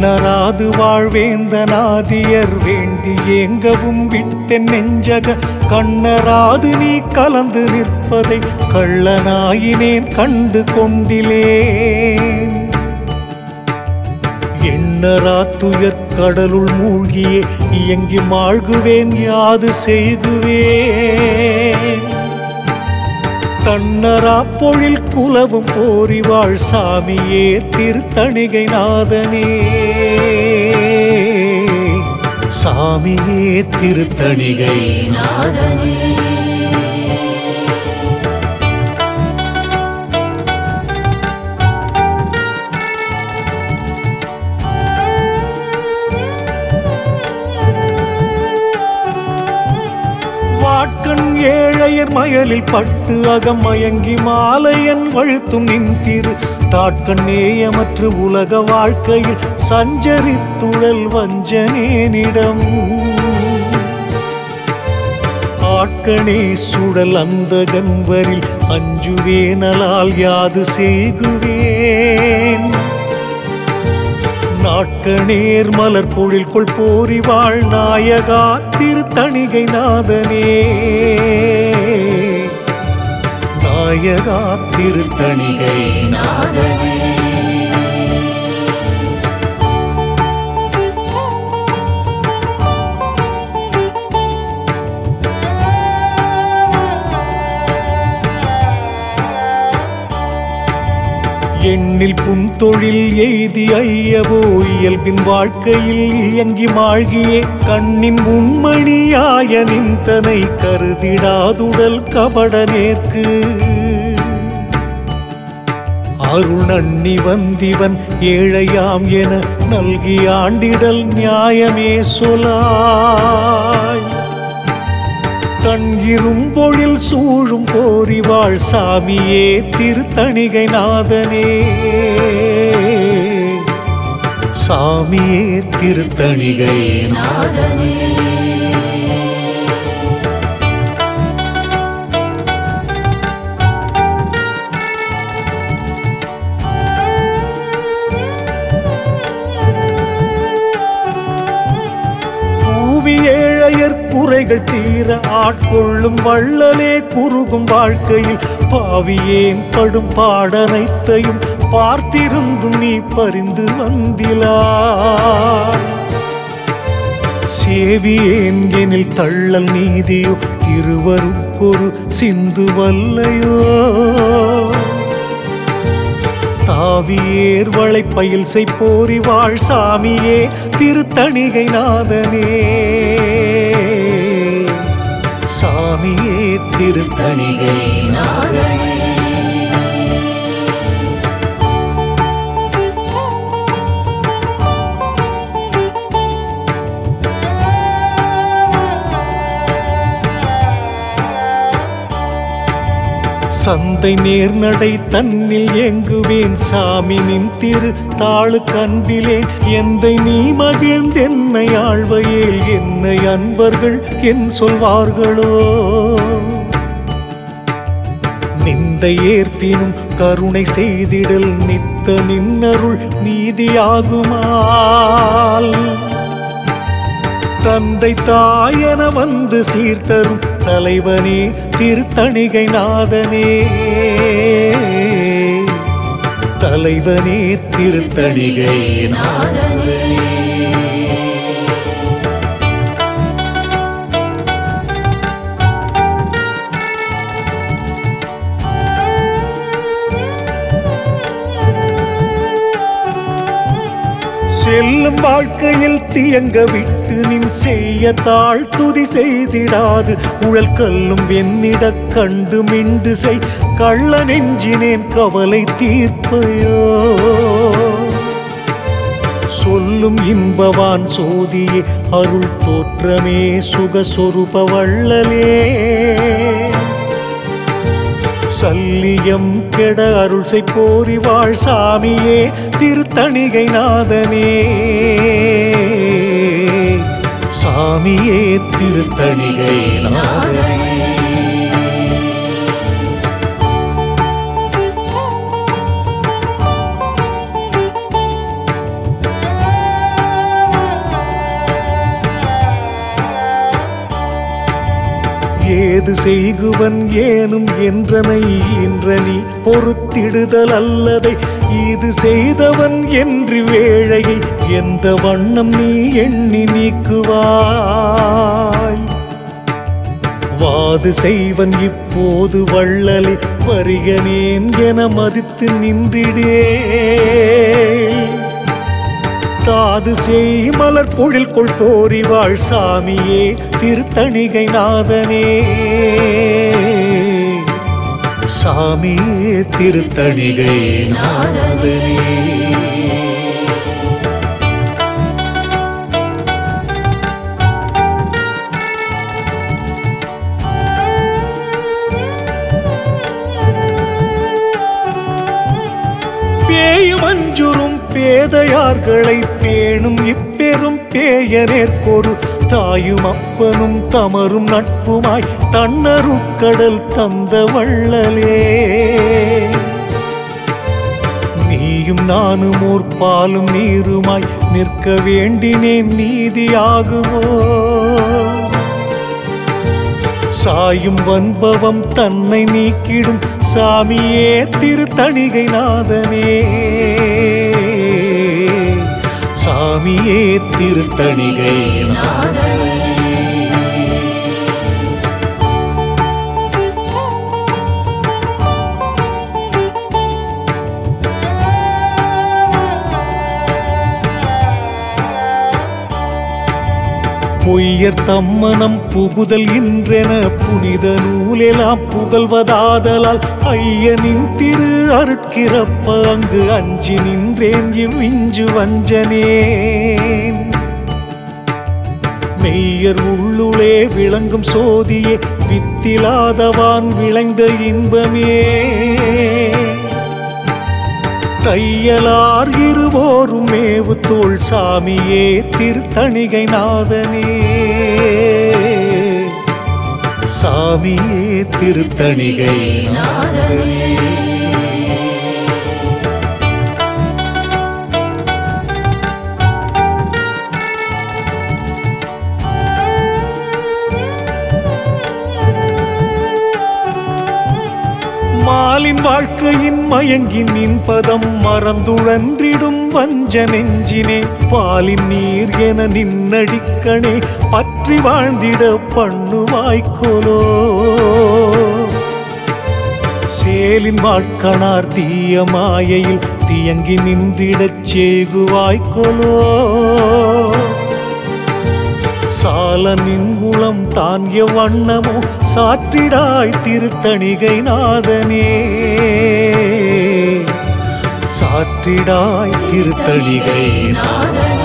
எண்ணராது வாழ்வேந்த நாதியர் வேண்டி ஏங்கவும் விட்டென் நெஞ்சக கண்ணராது நீ கலந்து நிற்பதை கள்ளனாயினேன் கண்டு கொண்டிலேன் எண்ணரா துயர் கடலுள் மூழ்கியே இயங்கி மாழ்குவேன் யாது செய்குவேன் தன்னரா பொழில் குலவும் போரி வாழ் சாமியே திருத்தணிகை நாதனே சாமியே திருத்தணிகை நாதனே வாட்கண் ஏழையர் மயலில் பட்டு அகம் மயங்கி மாலையன் வழுத்தும் நின் திரு தாட்கண் நேயமற்று உலக வாழ்க்கையில் சஞ்சரித்துழல் வஞ்சனேனிடம் ஆட்கணே சுடல் அந்த கண்வரில் அஞ்சுவேனலால் யாது செய்குவேன் நாட்கணேர் மலர் பொழில் கொள் போரி வாழ் நாயகா திருத்தணிகை நாதனே நாயகா திருத்தணிகை நாதனே எண்ணில் புன்தொழில் எய்தி ஐயவோ இயல்பின் வாழ்க்கையில் இயங்கி மாழ்கியே கண்ணின் உண்மணியாய நின்றனை கருதிடாதுடல் கபட நேர்க்கு அருள் நன்னி வந்திவன் ஏழையாம் என நல்கி ஆண்டிடல் நியாயமே சொலாய் தன்கிரும் பொழில் சூழும் போரி வாழ் சாமியே திருத்தணிகை நாதனே சாமியே திருத்தணிகை நாதனே பூவி ஏழையர் குறைகள் தீர ஆட்கொள்ளும் வள்ளலே குறுகும் வாழ்க்கையில் பாவியேன் படும் பாடனைத்தையும் பார்த்திருந்தும் நீ பரிந்து வந்திலா சேவியேன் எனில் தள்ளல் நீதியோ இருவருக்கொரு சிந்து வல்லையோ தாவியேர் வளைப்பயில் செய்போரி வாழ் சாமியே திருத்தணிகை நாதனே சாமியே திருத்தணிகை நாதனே சந்தை நேர்நடை தன்னில் ஏங்குவேன் சாமி நின் திரு தாழு கண்பிலேன் எந்தை நீ மகிழ்ந்தென்னை ஆழ்வையேல் என்னை அன்பர்கள் என் சொல்வார்களோ நிந்தை ஏற்பினும் கருணை செய்திடல் நித்த நின்னருள் நீதியாகுமால் தந்தை தாயன வந்து சீர்த்தரும் தலைவனே திருத்தணிகை நாதனே தலைவனே திருத்தணிகை நாதனே செல்லும் வாழ்க்கையில் தியங்க விட்டு நின் செய்ய தாழ் துதி செய்திடாது உழல் கல்லும் வெண்ணிட கண்டு மிண்டு செய் கள்ள நெஞ்சினேன் கவலை தீர்ப்பையோ சொல்லும் இன்பவான் சோதியே அருள் தோற்றமே சுகஸ்வரூப வள்ளலே சல்லியம் கெட அருள் செய்போரி வாழ் சாமியே திருத்தணிகை நாதனே சாமியே திருத்தணிகை நாதனே ஏது செய்குவன் ஏனும் என்றனை இன்ற நீ பொறுத்திடுதல் அல்லதை இது செய்தவன் என்று வேழையை எந்த வண்ணம் நீ எண்ணி நீக்குவாய் வாது செய்வன் இப்போது வள்ளலே வருகனேன் என மதித்து நின்றிடே தாது செய் மலர் பொழில் கொள் போரி வாழ் சாமியே திருத்தணிகை நாதனே சாமியே திருத்தணிகை நாதனே பேயும் அஞ்சுறும் பேதையார்களை பேணும் இப்பெரும் பேயனேற்கொரு தாயும் அப்பனும் தமரும் நட்புமாய் தன்னருக்கடல் தந்த வள்ளலே நீயும் நானும் ஓர் பாலும் நீருமாய் நிற்க வேண்டினேன் நீதியாகுவோ சாயும் வன்பவம் தன்னை நீக்கிடும் சாமியே திருத்தணிகை நாதனே சாமியே திருத்தணிகை நாதனே பொய்யர் தம்மனம் புகுதல் இன்றென புனித நூலெலாம் புகழ்வதாதலால் ஐயனின் திரு அருட்கிறப்ப அங்கு அஞ்சி நின்றேன் இவ்விஞ்சு வஞ்சனேன் மெய்யர் உள்ளுளே விளங்கும் சோதியே வித்திலாதவான் விளைந்த இன்பமே தையலார் இருவோரும் மேவு தோள் சாமியே திருத்தணிகை நாதனே சாமியே திருத்தணிகை நாதனே மாலின் வாழ்க்கையின் மயங்கின் நின் பதம் மறந்துழன்றிடும் வஞ்ச நெஞ்சினே பாலின் நீர் என நின்னடிக்கணே பற்றி வாழ்ந்திட பண்ணுவாய்க்கோலோ சேலின் வாழ்க்கணார் தீய மாயையில் தியங்கி நின்றிடச் சேகுவாய்க்கோலோ சாலனின் குளம் தாங்கிய வண்ணமோ சாற்றிடாய் திருத்தணிகை நாதனே சாற்றிடாய் திருத்தணிகை நாதனே